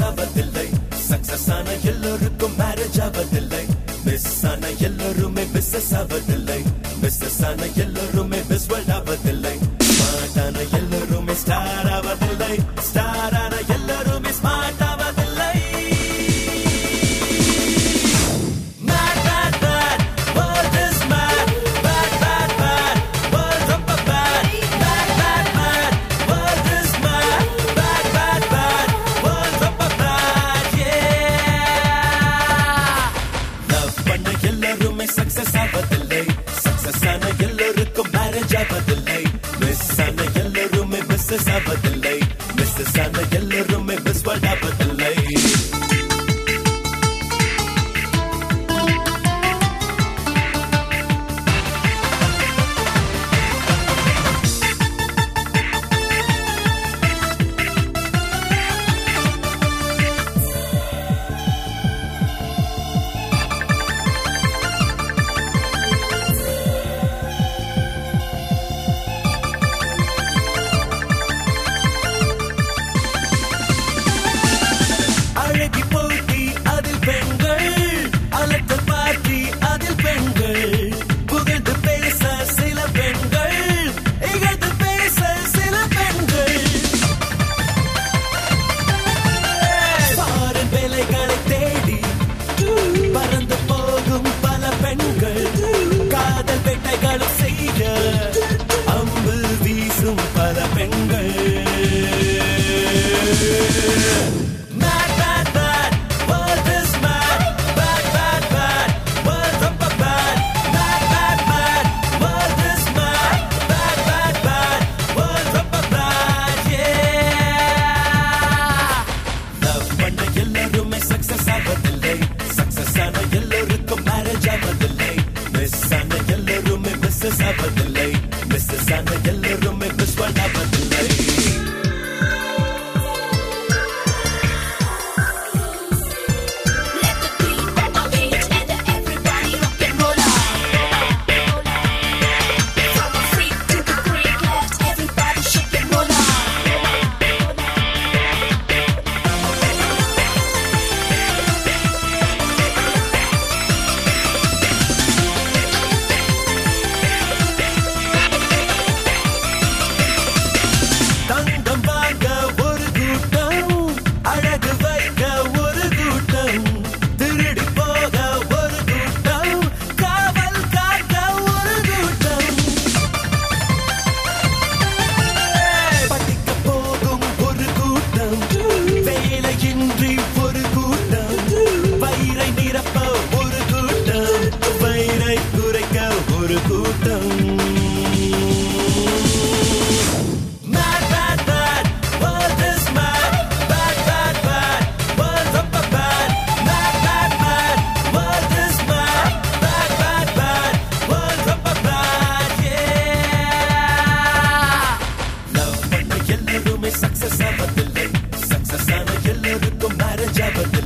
ஆவதில்லை success ஆன எல்லோருக்கும் marriage ஆவதில்லை miss ஆன எல்லோருமே பிசினஸ் ஆவதில்லை பிசினஸ் ஆன எல்லோருமே மிஸ் வேர்ல்ட் ஆவதில்லை ஸ்மார்ட் ஆன எல்லோருமே ஸ்டார் ஆவதில்லை ஸ்டார் ஆன எல்லோருமே ஸ்மார்ட் ஆவதில்லை Mad, mad, mad, world is mad. Bad, bad, bad, world ரொம்ப bad. Mad, mad, mad, world is mad. Bad, bad, bad, world ரொம்ப bad. Yeah. Love பண்ண எல்லாருமே success ஆவதில்லை. Success ஆன எல்லோருக்கும் marriage ஆவதில்லை. Miss ஆன எல்லோருமே business ஆவதில்லை. Business ஆன எல்லோருமே Miss World ஆவதில்லை. அழகி போட்டி அதில் பெண்கள் அலட்டல் பார்ட்டி அதில் பெண்கள் புகழ்ந்து பேச சில பெண்கள் இகழ்ந்து பேச சில பெண்கள் பாரின் வேலைகளை தேடி பறந்து போகும் பல பெண்கள் காதல் வேட்டைகளும் செய்ய அம்பு வீசும் பல பெண்கள் Mad, mad, mad, world is mad. Bad, bad, bad, world ரொம்ப bad. Mad, mad, mad, world is mad. Bad, bad, bad, world ரொம்ப bad. Yeah. Love பண்ண எல்லாருமே success ஆவதில்லை. Success ஆன எல்லோருக்கும் marriage ஆவதில்லை. Miss ஆன எல்லோருமே business ஆவதில்லை. Business ஆன எல்லோருமே Miss World ஆவதில்லை. Let the beat of the beat and everybody rock and roll out. From a freak to the freak, let everybody shake and roll out. தங்கம் வாங்க ஒரு கூட்டம் அழகு வைக்க ஒரு கூட்டம் திருடி போக ஒரு கூட்டம் காவல் காக்க ஒரு கூட்டம் படிக்க போகும் ஒரு கூட்டம் வேலையின்றி ஒரு கூட்டம் வயிறை நிரப்ப ஒரு கூட்டம் வயிறை குறைக்க ஒரு கூட்டம் Mad, bad, bad, world is mad. Bad, bad, bad, world ரொம்ப bad. Mad, bad, bad, world is mad. Bad, bad, bad, world ரொம்ப bad. Yeah. Love பண்ண எல்லாருமே success ஆவதில்லை. Success ஆன எல்லாருக்கும் marriage ஆவதில்லை.